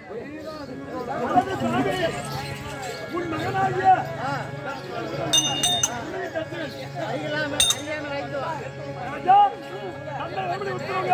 அல்லது சாமி உன் மகனாகிய ராஜா தந்தை எப்படி விட்டுருங்க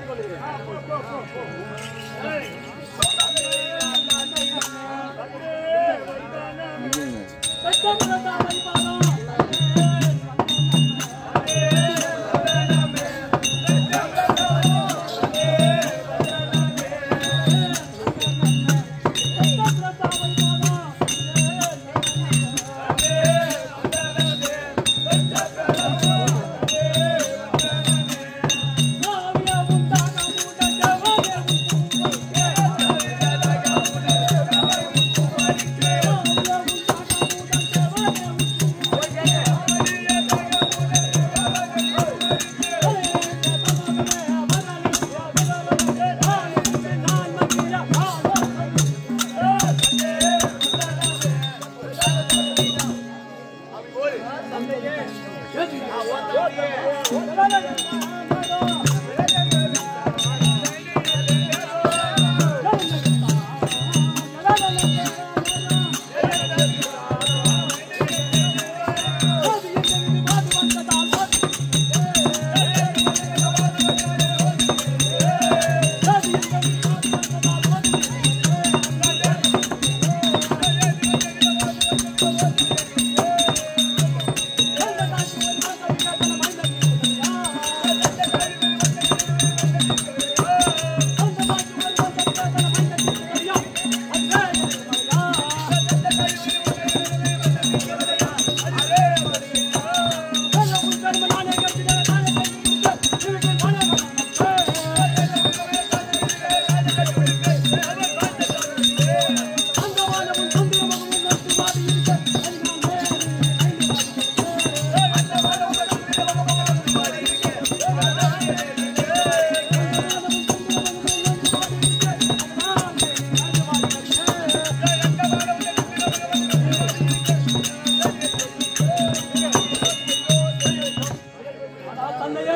தந்தையே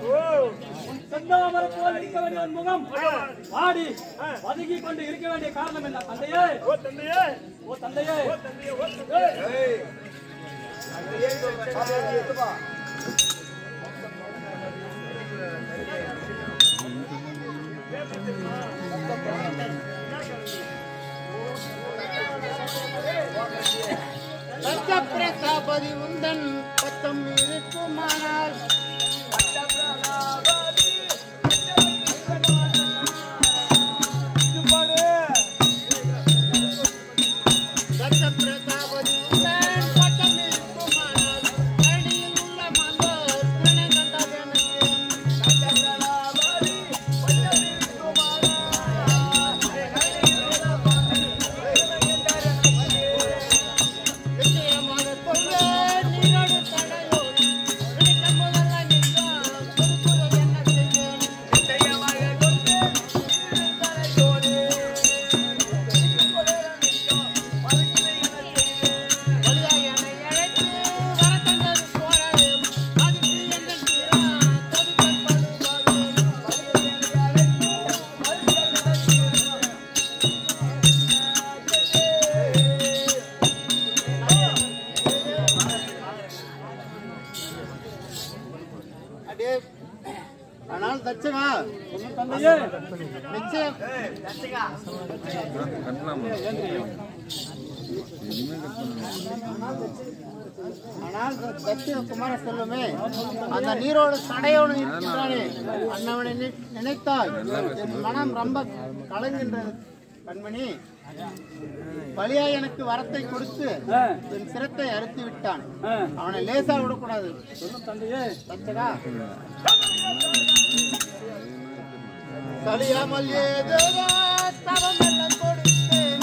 உன் செந்தாமரை போல் இருக்க வேண்டிய உன் முகம் வாடி பதுங்கி கொண்டு இருக்க வேண்டிய காரணம் என்ன தந்தையே ஓ தந்தையே ஓ தந்தையே ஓ தந்தையே ஓ தந்தையே பிரதாபதி உந்தன் பத்தம் இருக்குமானால் பிரதாபதி உந்தன் பத்தம் இருக்குமானால் அடியில் உள்ள மந்தர் துணை கண்டது எனக்கு நிச்சயமாக கொள்ள நீரோடு தடையோடு நினைக்க முதல்ல நிற்கான் பொறுப்புகள் என்ன செய்வேன் வழியாய் என்னை அழைத்து வரத்தந்தது போராடு அதுக்கு எங்கள் தீரா தவிக்கல் படுவார்கள் அடே ஆனால் தச்சகா தந்தையே நிச்சயம் ஆனால் தட்சிண குமார செல்வமே அந்த நீரோடு தடையோடு இருக்கின்றானே அண்ணவனை நி- நினைத்தால் என் மனம் ரொம்ப கலங்கின்றது கண்மணி பலியா எனக்கு வரத்தை கொடுத்து ஆ, என் சிரத்தை அறுத்து விட்டான் ஆ, அவனை லேசா விடக்கூடாது சொல்லும் தந்தையே தச்சகா கலியாமல் ஏதேவோ தவம் எல்லாம் கொடுத்தேன்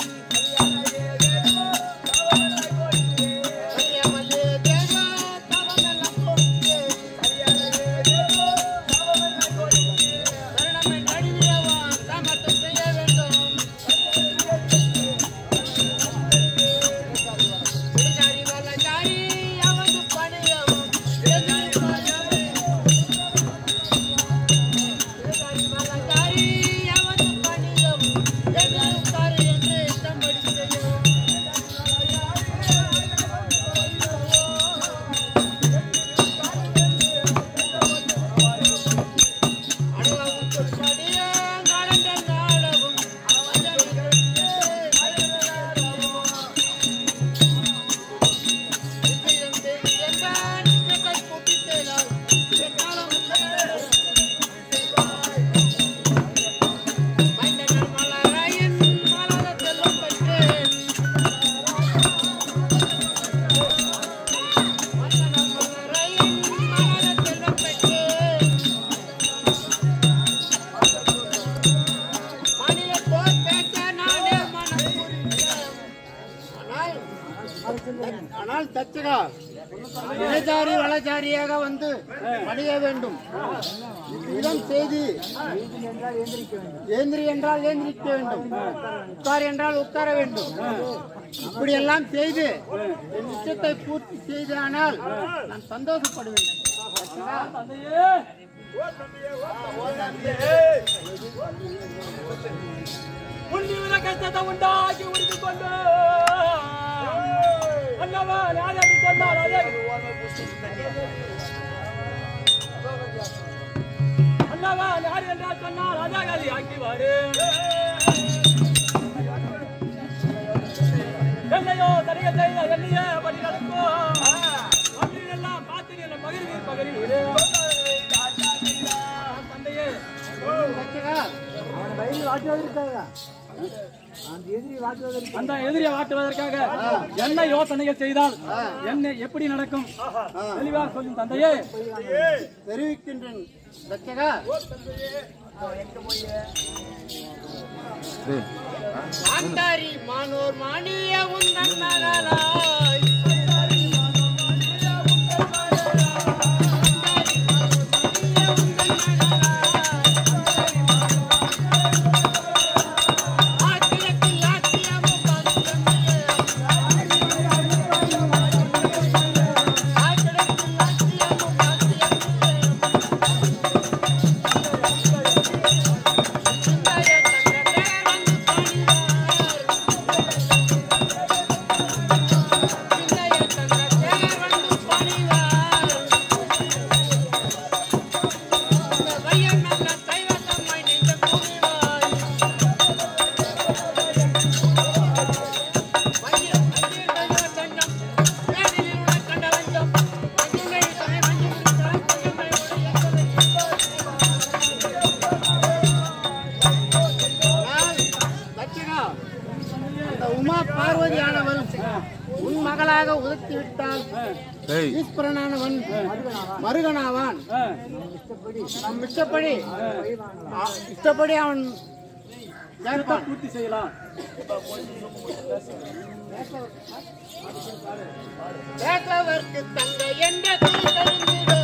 கலியாமல் ஏதேவோ தவம் எல்லாம் கொடுத்தேன் சரணமை நடுவியவா சமத்தம் செய்ய வேண்டும் விடுதாரி வல்லதாரி அவனு பணியவும் எதிரி பணியவும் விடுதாரி வல்லதாரி அவனு பணியவும் ஆனால் தச்சகா இளஜாரி வளஜாரியாக வந்து பணிய வேண்டும் இடம் செய்து ஏந்திரி என்றால் ஏந்திரிக்க வேண்டும் உட்கார் என்றால் உட்கார வேண்டும் இப்படி எல்லாம் செய்து என் இஷ்டத்தை பூர்த்தி செய்தானால் நான் சந்தோஷப்படுவேன் தச்சகா, தந்தையே உண்ணி விளக்கத்தை உண்டாக்கி உடுத்திக் கொண்டு அண்ணவா யார் என்று சொன்னார் அதே அண்ணவா யார் என்றால் சொன்னார் அதே கதி ஆக்கி வாரு என்னையோ தனிய செய்த என்னையே படி நடக்கும் எல்லாம் பார்த்து என்ன பகிர்வீர் பகிர்வீர் தந்தையே தச்சகா, அந்த எதிரியை வாட்டுவதற்காக என்ன யோசனைகள் செய்தால் என்ன எப்படி நடக்கும் தெளிவா சொல்லும் தந்தையே தெரிவிக்கின்றேன் தச்சகா மாண்டாரி மானோர் மானிய உந்தன் மகளாய் ஆத்திரத்தில் ஆத்திரமும் பந்தமே. ஆத்திரத்தில் ஆத்திரமும் பந்தமே. சிந்தைய தங்கத்தே வந்து பணிவார். சிந்தைய தங்கத்தே வந்து பணிவார். இந்த வையம் நல்ல தெய்வத்தம்மை நெஞ்ச குனிவாய். வையம் வஞ்சில் தெய்வ தங்கம், வேதியில் உள்ள கண்ட வஞ்சம். வஞ்சினை துணை வஞ்சில் இருக்கிறாய், வஞ்சனை உடைய ஆனால் தச்சகா அந்த உமா பார்வதியானவள் உன் மகளாக உதத்தி விட்டால் ஈஸ்வரனானவன் மருகனாவான் நம் இஷ்டப்படி ஆ, இஷ்டப்படி அவன் கேட்பான். பூர்த்தி செய்யலாம் கேட்பவர்க்கு தங்க என்ற குறித்தறிந்திடோ.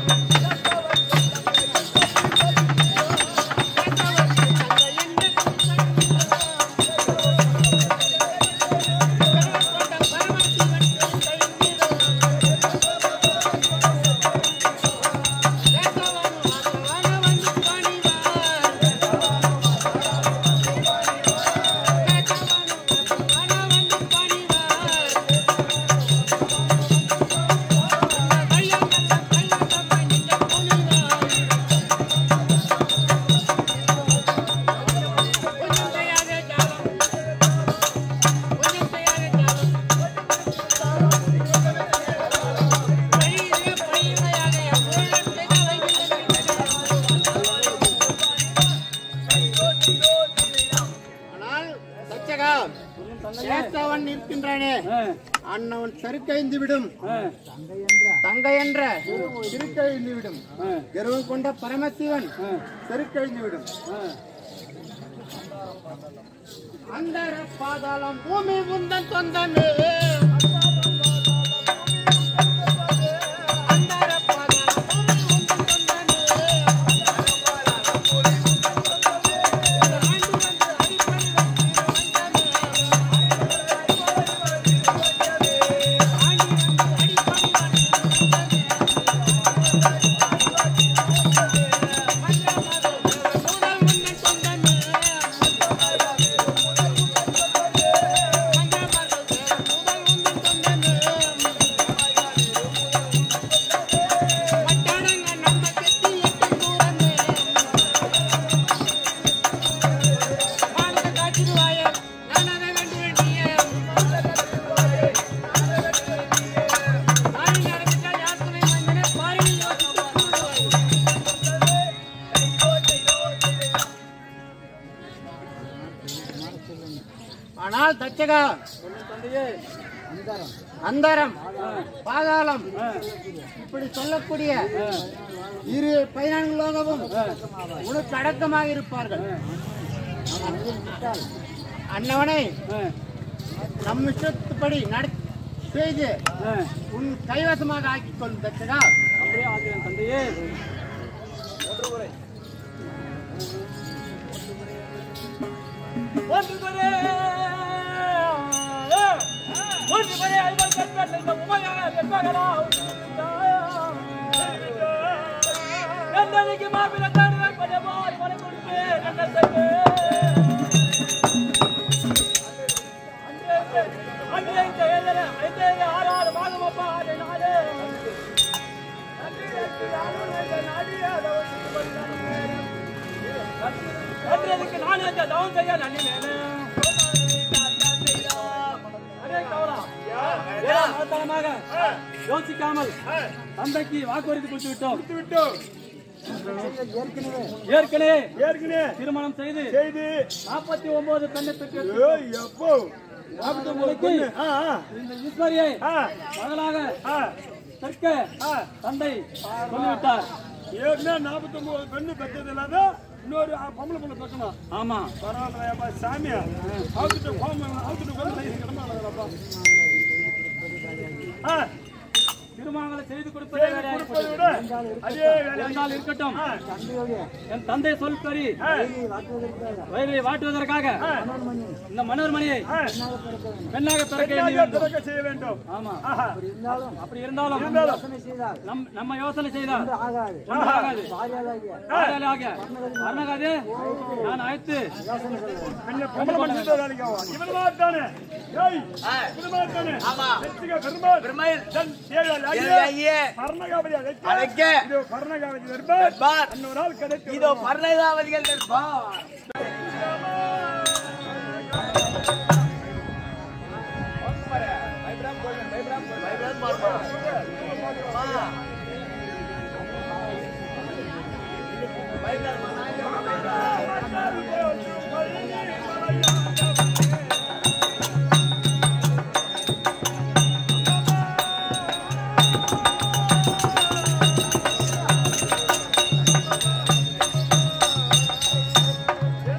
கேட்பவர்க்கு தங்க என்ற குறித்தறிந்திடோ. கொண்ட பரமசிவன் குறித்தறிந்திடோ. கேட்பவன் மாற்றவன வந்து பணிவார். கேட்பவன் மாற்றவன வந்து பணிவார். ஆனால் தச்சகா கேட்டவன் இருக்கின்றானே அண்ணவன் செருக்கைந்து விடும் தங்க என்ற திருக்கழிந்து விடும் கர்வம் கொண்ட பரமசிவன் செருக்கழிந்து விடும் அந்த பாதாளம் பூமி உந்தன் சொந்தமே அந்தர பாதாளம் பூமி உந்தன் சொந்தமே. ஆண்டு வந்து அடிப்படை வந்தமே. ஆண்டு வந்து அடிப்படை ஆனால் தச்சகா தந்தையே அந்தரம் பாதாளம் இப்படி சொல்லக்கூடிய இரு பதினான்கு லோகமும் உனக்கு அடக்கமாக இருப்பார்கள் அன்னவனை நம் இஷ்டத்துப்படி நட செய்து ஆ, உன் கைவசமாக ஆக்கிக் கொள்ளும் தட்சகா அப்படியே ஆகிறேன் தந்தையே ஒன்று பரே ஒன்று பரே ஐவர் கற்பனை இந்த உமையாக என்பகலா எந்தனைக்கு மாப்பிள தருவன் பதமாய் மனை கொடுத்து என்ன செய்ய அன்றே இந்த ஏழரை ஐந்தே ஆறாறு மாதம் அப்பா அதை நாளே அன்றதுக்கு நான் அந்த தவம் செய்ய நன்னினேன் அதே கவலா மகத்தனமாக யோசிக்காமல் தந்தைக்கு வாக்குறுதி கொடுத்து விட்டோம் விட்டோம் ஏற்கனவே ஏற்கனவே திருமணம் செய்து செய்து நாற்பத்தி ஒன்பது பெண்ணை பெற்று ஏய், எப்போ நாற்பத்தி ஒன்பதுக்கு ஆ ஆ, இந்த ஈஸ்வரியை ஆ மகளாக ஆ கற்க தந்தை சொல்லிவிட்டார் ஏற்கனவே நாற்பத்தி ஒன்பது பெண்ணு பெற்றது இல்லாத இன்னொரு ஆ, பொம்பளை பொண்ணு பெற்றணும் ஆமா பரவாயில்லையாப்பா சாமியா அவுத்துட்டு கோம அவுத்துட்டு வந்து கிடமா நடக்கிறப்பா ஆ திருமணங்களை செய்து கொடுப்பதே செய்து வேலையாக கொடுப்பதை விட அதே வேலை இருந்தால் இருக்கட்டும் ஆ, என் தந்தை சொல் பரி ஆ, வயலை வாட்டுவதற்காக இந்த மனோர்மணியை ஆ. பெண்ணாக பிறக்க எண்ணி பெண்ணாக வேண்டும் பிறக்க செய்ய வேண்டும் ஆமா ஆஹா அப்படி இருந்தாலும் இருந்தாலும் நம் நம்ம யோசனை செய்தால் ஒன்றும் ஆகாது ஆகாது வர்ணகாது நான் அழைத்து பெண்ணை பொம்பளை பொண்ணு செய்த வேலைக்கு ஆகும். இவனுமா தானே ஏய் இவனுமா தானே வெற்றிக பெருமாள் பெருமாள். தன் தேவ தேவலாகிய பர்ணகாவதி அழைக்க அழைக்க. இதோ பர்ணகாவதி தர்பார் தர்பார். அன்னொரு நாள் கிடைத்து இதோ பர்ணகாவதிகள் நிற்பார் ஏ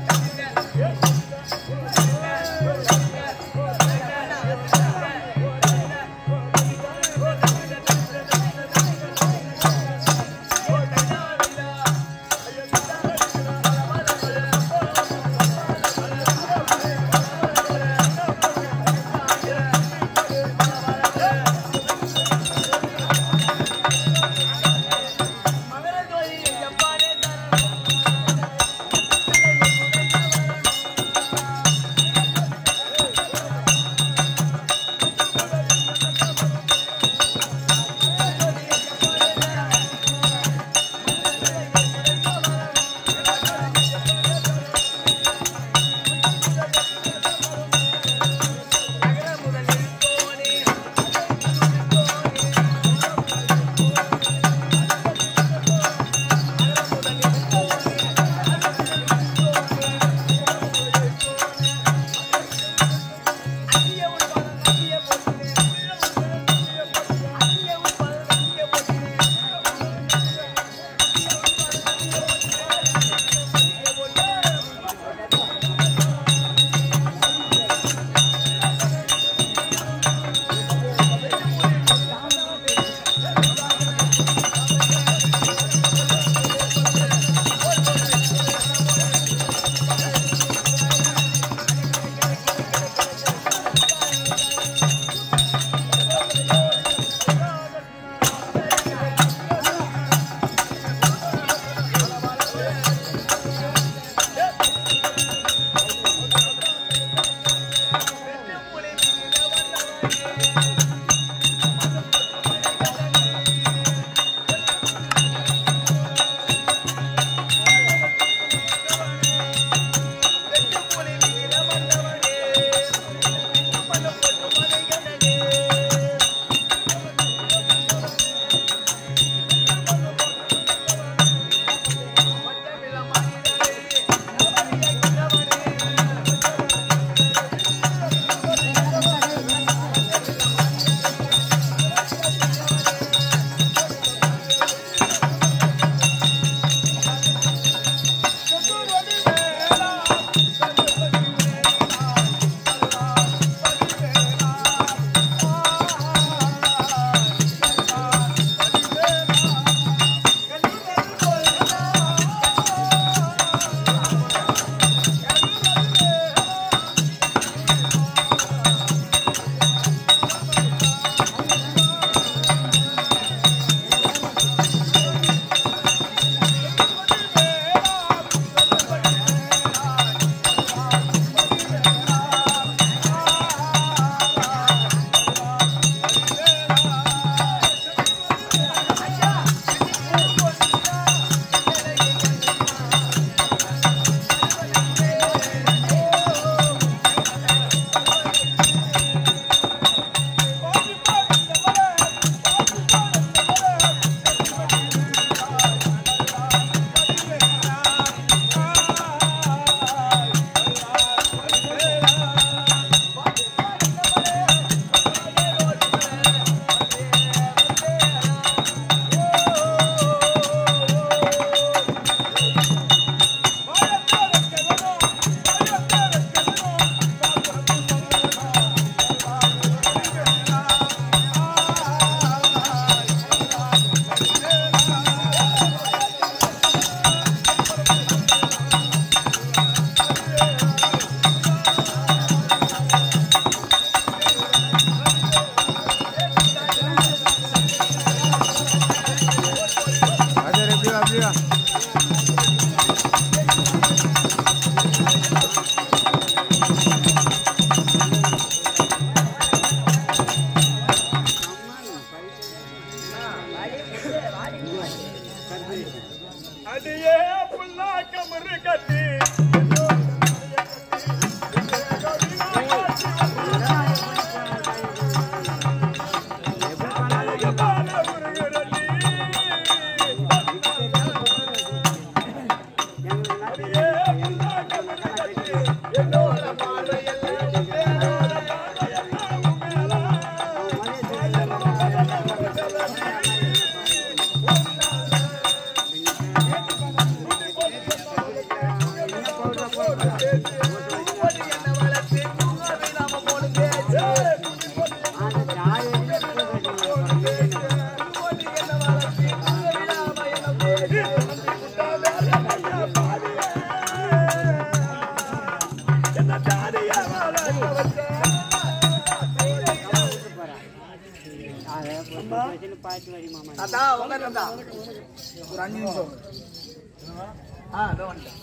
அதான் உட்கார்ந்தா ஒரு அஞ்சு நிமிஷம் ஆ அதோ வந்துட்டேன்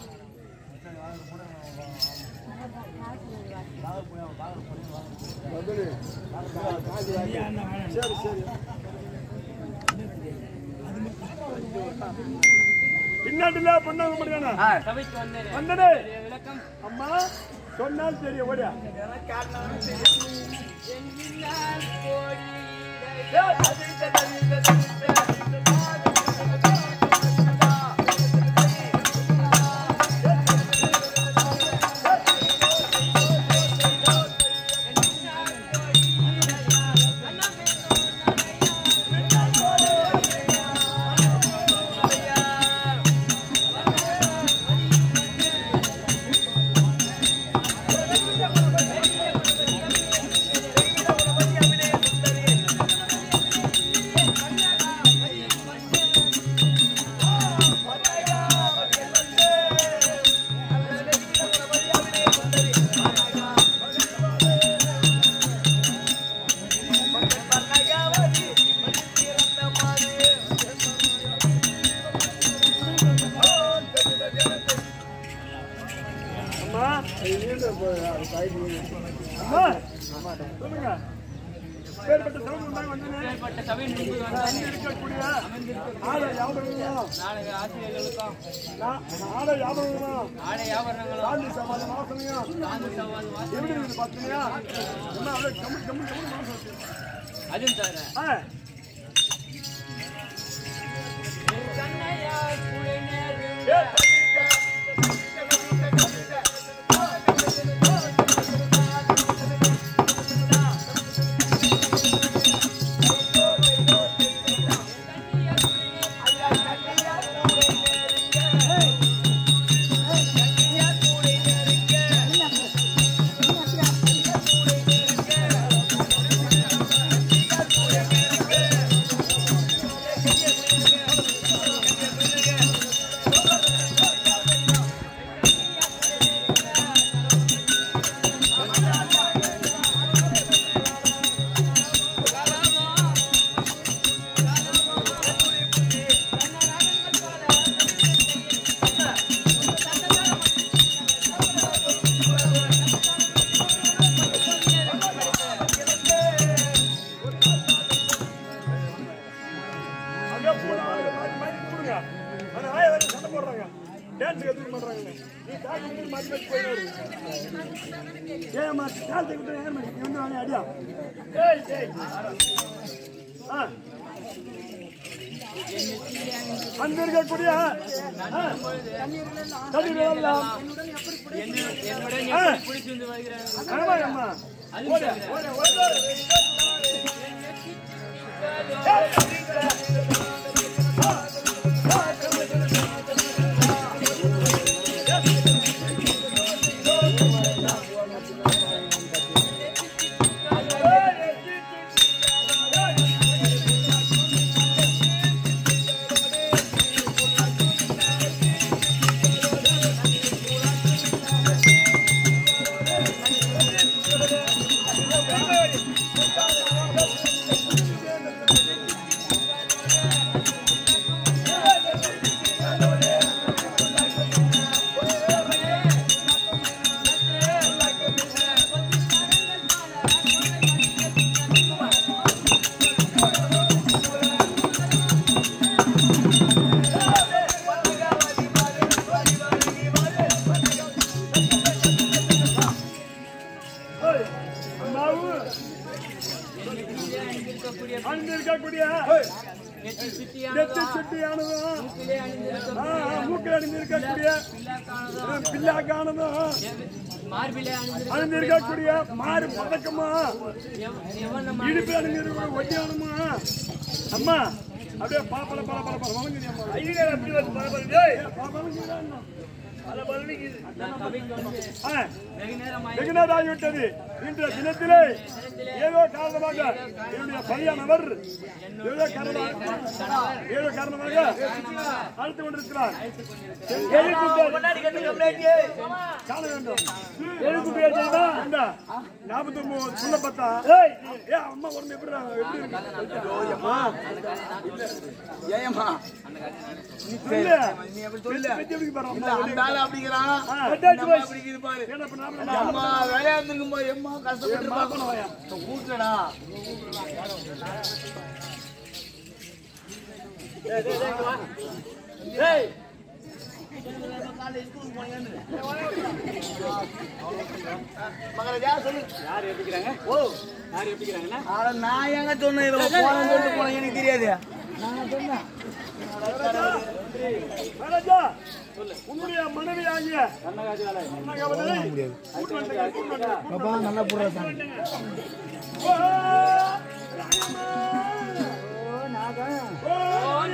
பின்னாடில பொண்ணாங்க முடியானா ஆ சபைக்கு வந்தேன் வந்தனே விளக்கம் அம்மா சொன்னால் தெரியும் ஓடியா என்னால் கோடி அம்மா அம்மா சொல்லுங்க பேர்பட்ட சவுண்ட் வந்தாங்க வந்தனே பட்ட சபையில் நின்று வந்தேன் இருக்கக்கூடிய ஆளை ஞாபகம் நாளைக்கு ஆசிரியர்களுக்கும் ஆளை ஞாபகம் ஆடை ஆபரணங்களும் காந்தி சமாதி மாசனையா சாந்து சவால் வாசி எப்படி இருக்குது பார்த்தீங்களா என்ன அப்படியே கம்மி கம்மி கம்மி மாசம் இருக்கு. அதுவும் தவிர ஆ கண்ணையார் குழை நேர்வு அப்படியே போனா மாத்தி மாத்தி கொடுங்க ஆனா ஆய வேற சண்டை போடுறாங்க டான்ஸ் கத்துக்க மாட்டாங்க நீ டான்ஸ் கத்துக்க மாத்தி மாத்தி போயிடு ஏமா டான்ஸ் கத்துக்க ஏன் மாத்தி இவங்க வாங்க அடியா ஏய் ஏய் ஆ அங்க இருக்கக்கூடிய ஆ, தண்ணீர் எல்லாம் என்னுடன் ஆ. எப்படி பிடிச்சிருந்து வருகிறார்கள் ஆமா அம்மா அதுவும் தவிர ஓடு ஓடு ஏய், அம்மாவும் இருக்கக்கூடிய அணிந்திருக்கக்கூடிய நெற்றி நெத்தி சுட்டியானதும் சுட்டியானதும் மூக்கிலே அணிந்திருக்க ஆ, மூக்கில் அணிந்திருக்கக்கூடிய பிள்ளாக்கானதும் பில்லாக்கானதும் மார்பிலே அணிந்திருக்க அணிந்திருக்கக்கூடிய மாறு பதக்கமா எவ- எவனமா இடுப்பு அணிந்திருக்க ஒட்டியானுமா அம்மா அப்படியே பாப்பல பல பல பல வணங்குறியா அப்படி வந்து பல பல டேய் பாப்பலங்கிறான் பல பலனிக்குது. கவிக்கு வந்து ஆ, வெகு நேரமாய் வெகு நேரம் ஆகிவிட்டது இன்றைய தினத்திலே ஏதோ காரணமாக என்னுடைய பையனவர் ஏதோ காரணமாக ஏதோ காரணமாக அழைத்து கொண்டிருக்கிறார் எழுத்து பேர் காண வேண்டும் எழுத்து பேர் செய்தா இந்த நாற்பத்தி ஒன்பது சொல்ல பார்த்தா ஏய் ஏ அம்மா உடம்பு எப்படி எப்படி இருக்கு அம்மா ஏயம்மா சொல்லு நீ எப்படி சொல்லு பெத்தி எப்படி பாரு இல்ல அம்மா அந்த ஆளு அப்படிங்கிறான் ஆ, நம்ம அப்படி இருக்குது பாரு என்ன பண்ண நாம அம்மா வேலையா இருந்திருக்கும் போது எம்மா கஷ்டப்பட்டு பார்க்கணும் கூட்டடா ஏய் மகளா சொல்லு யார் எப்படிக்கிறாங்க ஓ யார் எப்படிக்கிறாங்கன்னா ஆனா நான் எங்க சொன்னேன் இவன் போறேன்னு சொல்லிட்டு போனேன் எனக்கு தெரியாது நான் சொன்னேன் மகாராஜா உன்னுடைய மனைவி ஆகிய கண்ணகாட்சி வேலை அண்ணாகவனை கூட்டு வந்துங்க, கூட்டு வந்துங்க. பாப்பா நல்லா போடுறா ஓ, ராணியம்மா. ஓ,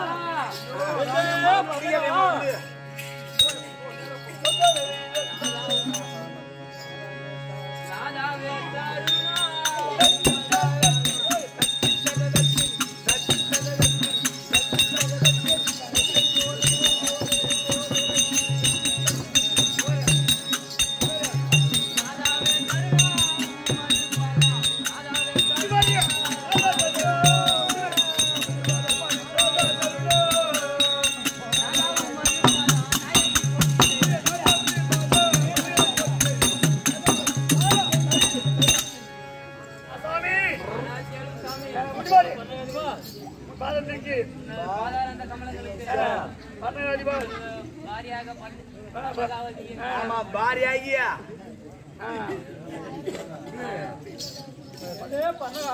சாமி முன்னாடி. பாதத்திற்கு பன்னகாதிபால் ஆமா பாரியாகியா அதே பண்ணா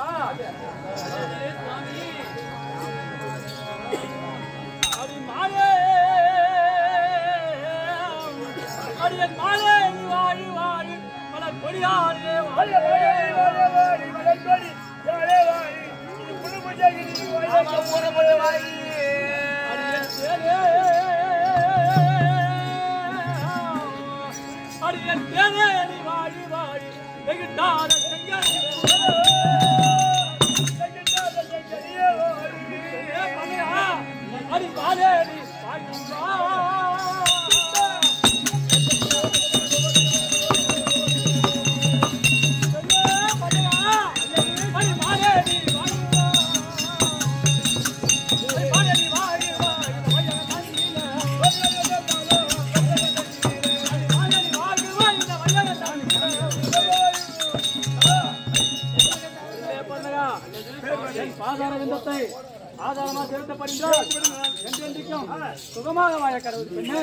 அது மாலே அடியன் மாலே நீ வாழி வாழி பல கொடியாரே வாழி வாழ, வாழ, வாழ, மலர்கொடி, வாழ, வாழ. இது புது பூஜைக்கு வாழ, அடியன் தேனே நீ வாழி வாழி வெகுண்டான செங்கல் அடி பாலேடி பாதார விந்தத்தை ஆதாரமாக செலுத்தப்படுகிறார் என்றென்றைக்கும் சுகமாக வாழ கடவுள் பெண்ணே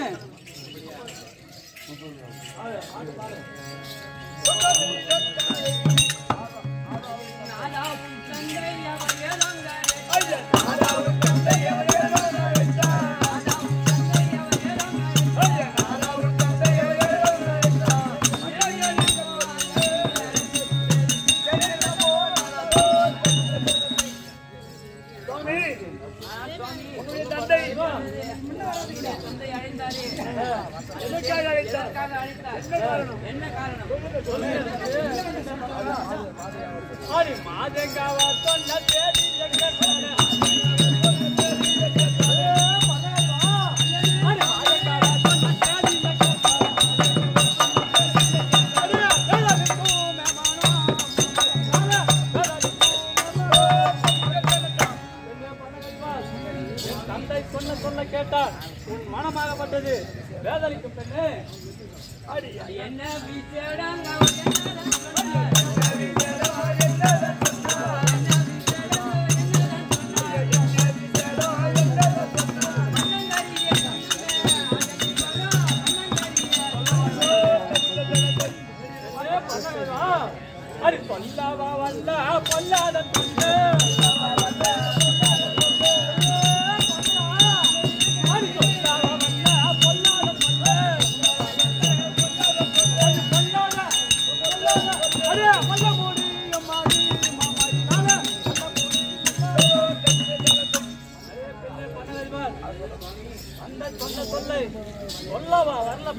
சுவாமி, உன்னுடைய தந்தை எதற்காக அழைத்தார்? என்ன காரணம்? அடி மாதங்காவா சொன்ன தேதி எங்க சொன்ன தந்தை சொன்ன சொல்ல கேட்டார் உன் மனமாகப்பட்டது வேதனைக்கும் பெண்ணே என்ன வீச்சேடாங்க அடி சொல்லாவா வல்ல பொல்லாத தொண்டு அடி சொல்லாவா வல்ல பொல்லாத தொண்டு அடி பொல்லாத அடே வல்ல மூடி அம்மாடி மாமாடி அந்த சொன்ன சொல்லை சொல்லவா வரல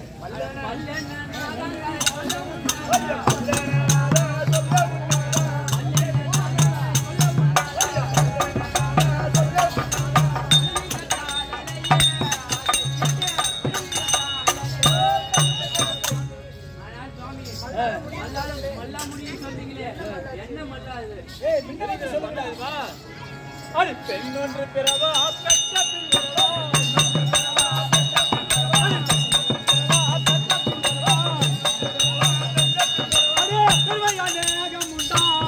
ஏய் மின்னலுக்கு சொல்லுங்க வா அது பெண் ஒன்று பிறவா பெற்ற பிறவா அரே பெருமையான ஏகம் உண்டாம்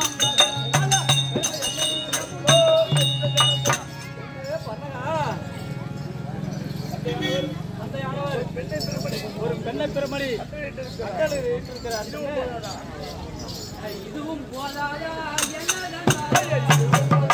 ஒரு பெண்ணை பெருமணி கட்டளை இருக்கிறார் இதுவும் போதாதா என்னதான்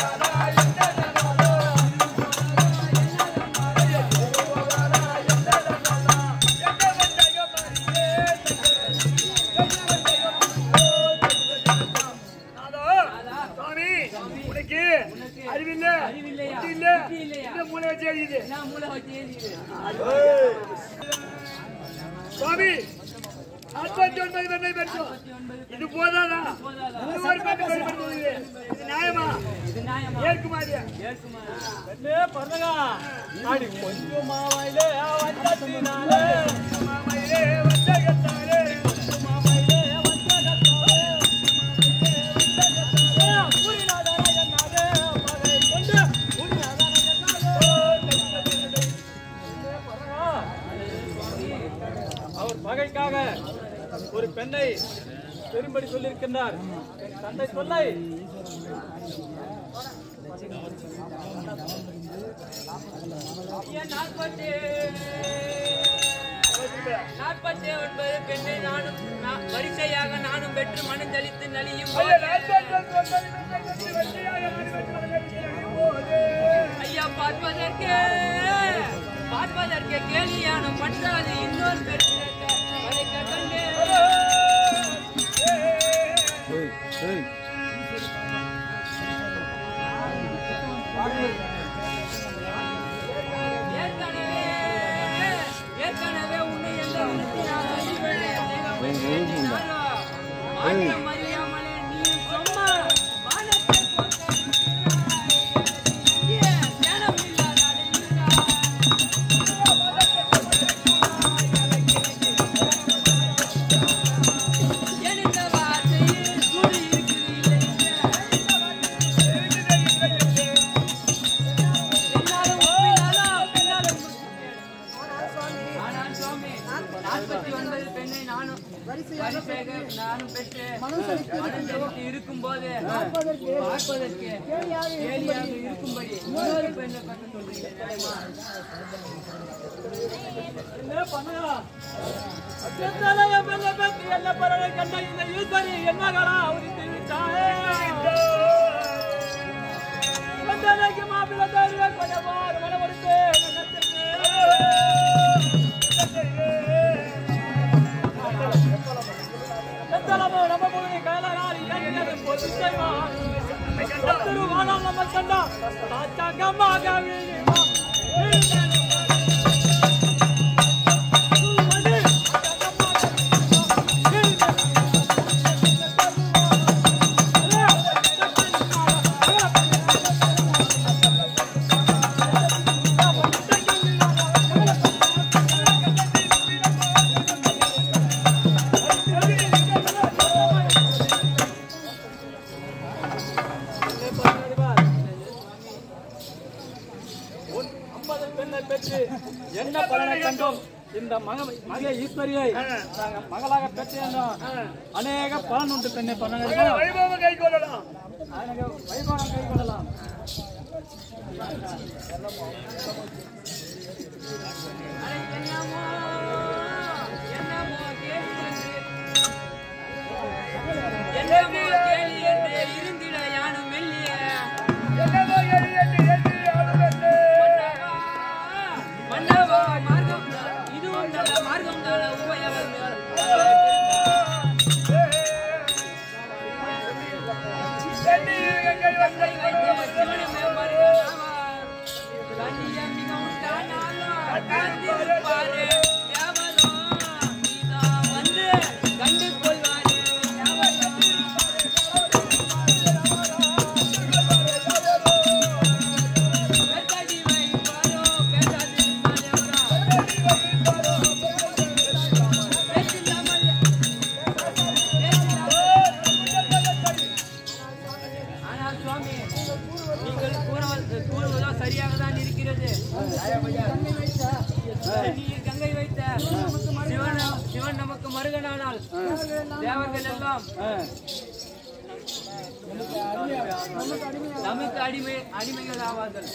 சாமி உனக்கு அறிவில்ல அறிவில்லையா? புத்தி இல்ல புத்தி இல்லையா? இந்த மூளை வச்சு எழுதிது நான் மூளை வச்சு எழுதிக்கிறேன் சுவாமி நாற்பத்தி ஒன்பது பெண்ணை பெற்றோம் இது போதாதா இது ஒரு பெண்ணை பெறுவது இது நியாயமா இது நியாயமா ஏற்குமாதியா ஏற்குமா பெண்ணே பரதகா அடி கொஞ்சம் மாவாயிலே வந்தத்தினாலே மாமையிலே வந்தகத்தாலே மாவாயிலே வந்தகத்தாலே புரியாதரா என்னாலே பகை கொண்டு புரியாதரா என்னாலே பரதகா அவர் பகைக்காக ஒரு பெண்ணை பெரும்படி சொல்லியிருக்கின்றார் என் தந்தை சொல்லை ஏன் நாற்பத்தி நாற்பத்தி ஒன்பது பெண்ணை நானும் நான் வரிசையாக நானும் பெற்று மனந்தளித்து நலியும் ஐயா, போது, நாற்பத்தி ஒன்பது பெண்ணை பெற்று வெற்றியாக நான் பெற்று போது ஐயா பார்ப்பதற்கு பார்ப்பதற்கு கேலியான பற்றாது இன்னொரு பெற்றிருக்க வளைக்க கண்டேன் ஏற்கனவே ஏற்கனவே உன்னை எந்த விதத்தினால் அறிவேன் தெய்வமே மாற்றம் அறியாமலே நீ சும்மா வானத்தை போட்ட இங்கே ஞானம் இல்லாத அடைந்தாய். ஏன் இந்த வார்த்தையில் கூறியிருக்கிறீர்கள்? பின்னாலும் பின்னாலும் பின்னாலும் ஆனால் சுவாமி, நாற்பத்தி ஒன்பது பெண்ணை நானும் வரிசையாக நானும் பெற்று மனந்தளித்து இருக்கும்போது பார்ப்பதற்கு கேலியாக இருக்கும்படி இன்னொரு பெண்ணை பற்றி சொல்றீங்க தெரியுமா? என்ன பண்ணுங்க எத்தனையோ பெண்ணை பற்றி என்ன பரவ கண்ட இந்த ஈஸ்வரி என்னகளா உரித்து விட்டாயே எத்தனைக்கு மாப்பிள்ளை தருவ கொடவார் வளவடுத்து எத்தனமோ நம்ம முழுகி கைலாரி எண்ணது பொது செய்வான் சத்துரு வாழம் நம்ம கண்டா சாச்சாங்கமாக வீழிமா ஐம்பது பெண்ணை பெற்று என்ன பலனை கண்டோம் இந்த மக மக ஈஸ்வரியை நாங்கள் மகளாக பெற்றேன் அநேக பலன் உண்டு பெண்ணை பண்ண வைபவம் கை கொள்ளலாம் வைபவம் கை கொள்ளலாம் அட என்னமோ என்னமோ கேலி என்று என்னமோ கேலி என்று இருந்திட யானும் மெல்லிய என்னமோ எரி என்று எண்ணி அழுதது. மன்னவா மார்க்கம் இதுவும் நல்ல மார்க்கம் தான உபயோகம் எண்ணி எங்கள் வந்தை சிவனமே மருகனாவார் கண்ணியம் மிகவும் தானாலும் மருகனானால் தேவர்கள் எல்லாம் நமக்கு அடிமை அடிமைகள் ஆவார்கள்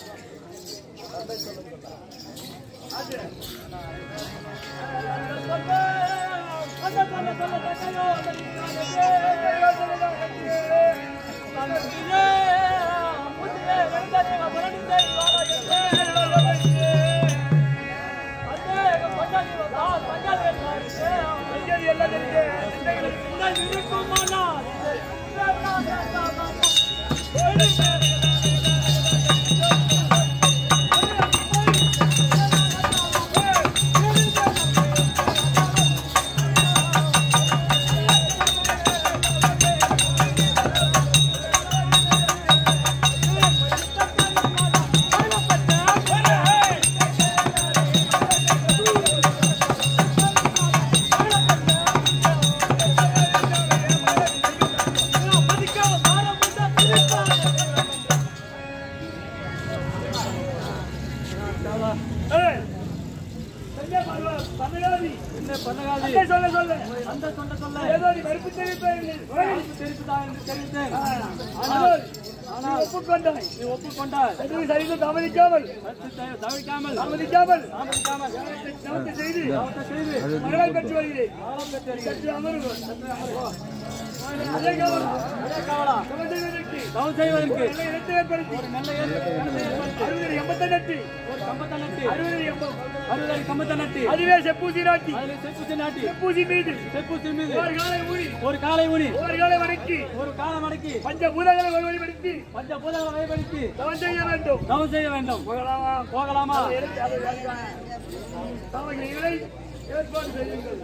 ஏய், சரியா பாருவா, தமிழாதி. என்ன பண்ணகாதி அங்கே சொல்ல சொல்ல அந்த சொன்ன சொல்ல ஏதோ நீ மறுப்பு தெரிவிப்பேன் தெரிவித்தான் என்று தெரிவித்தேன் ஆனால் நீ ஒப்புக்கொண்டாய் நீ ஒப்புக்கொண்டாய் எதுவும் சரிந்து தாமதிக்காமல் சற்று தவிக்காமல் தாமதிக்காமல் தாமதிக்காமல் நமக்கு செய்து தவத்தை செய்து மகளாய் பெற்று வருகிறேன் காலம் பெற்று சற்று அமருங்க அதே காவலா அதே காவலா தவம் செய்வதற்கு தவம் செய்வதற்கு நல்ல இடத்தை ஏற்படுத்தி ஒரு நல்ல ஏற்படுத்தி ஏற்படுத்தி அறுபது எண்பத்தை நட்டி ஒரு கம்பத்தை நட்டி அறுபது எண்பது அறுபது கம்பத்தை நட்டி அதுவே செப்பூசி நாட்டி அதில் செப்புத்தி நாட்டி செப்பூசி மீது செப்புத்தி மீது ஒரு காலை ஊறி ஒரு காலை ஊனி ஒரு காலை வடக்கி ஒரு காலம் அடக்கி பஞ்ச பூதங்களை ஒருவழிப்படுத்தி பஞ்ச பூதங்களை வழிபடுத்தி தவம் செய்ய வேண்டும் தவம் செய்ய வேண்டும் போகலாமா போகலாமா எடுத்து அதை அதுக்கான தவங்களை ஏற்பாடு செய்யுங்கள்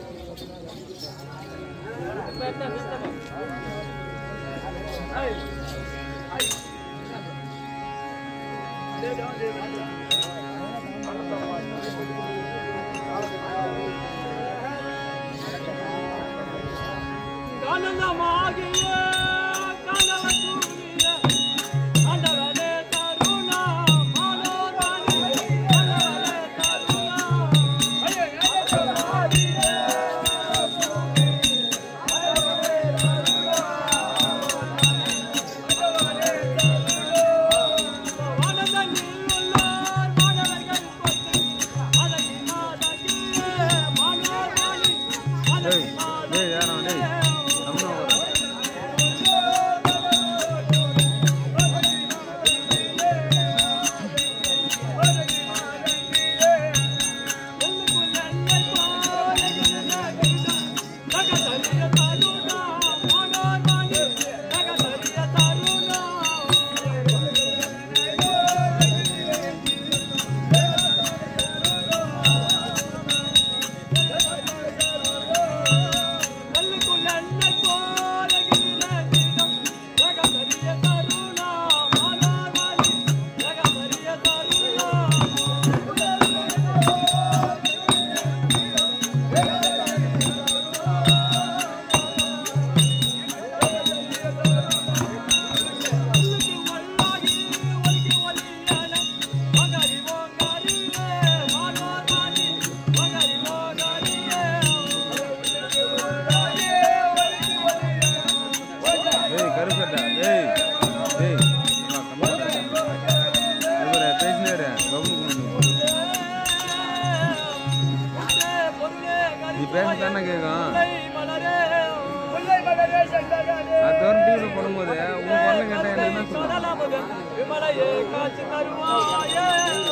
கனந்தமாகிய கனவசூரிய ஆண்டவரே கருணா மனோராணி ஆண்டவரே கருணா வானதனில் உள்ளோர் வானவர்கள் கொண்டு அதற்கு மாதகியே மனோராணி அதற்கு மாதகியே டேய் கருப்பேட்டா டேய் டேய் இவரை பேசினாரு நீ பேச தானே கேட்கும் முல்லை மலரே செந்தகாலே அது தவிர டிவியில் போடும்போது உன் குரலை கேட்டால் எனக்கு என்ன சொல்லுவேன் விமலையே காட்சி தருவாயே